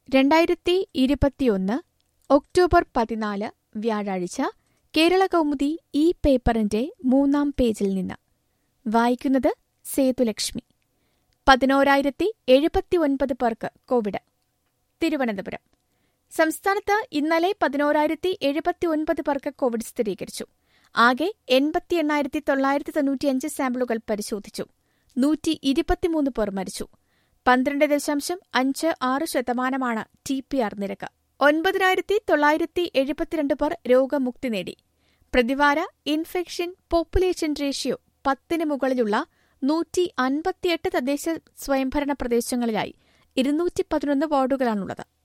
രണ്ടായിരത്തി ഇരുപത്തിയൊന്ന് ഒക്ടോബർ പതിനാല് വ്യാഴാഴ്ച കേരള കൗമുദി ഈ പേപ്പറിന്റെ മൂന്നാം പേജിൽ നിന്ന് വായിക്കുന്നത് സേതുലക്ഷ്മി പതിനോരായിരത്തി എഴുപത്തിയൊൻപത് പേർക്ക് കോവിഡ് തിരുവനന്തപുരം സംസ്ഥാനത്ത് ഇന്നലെ പതിനോരായിരത്തി എഴുപത്തിയൊൻപത് പേർക്ക് കോവിഡ് സ്ഥിരീകരിച്ചു ആകെ എൺപത്തി എണ്ണായിരത്തി തൊള്ളായിരത്തി തൊണ്ണൂറ്റിയഞ്ച് സാമ്പിളുകൾ പരിശോധിച്ചു നൂറ്റി ഇരുപത്തിമൂന്ന് പേർ മരിച്ചു പന്ത്രണ്ട് ദശാംശം അഞ്ച് ആറ് ശതമാനമാണ് ടി പി ആർ നിരക്ക് ഒൻപതിനായിരത്തി തൊള്ളായിരത്തി എഴുപത്തിരണ്ട് പേർ രോഗമുക്തി നേടി പ്രതിവാര ഇൻഫെക്ഷൻ പോപ്പുലേഷൻ റേഷ്യോ പത്തിന് മുകളിലുള്ള നൂറ്റി അൻപത്തിയെട്ട് തദ്ദേശ സ്വയംഭരണ പ്രദേശങ്ങളിലായി ഇരുന്നൂറ്റി പതിനൊന്ന് വാർഡുകളാണുള്ളത്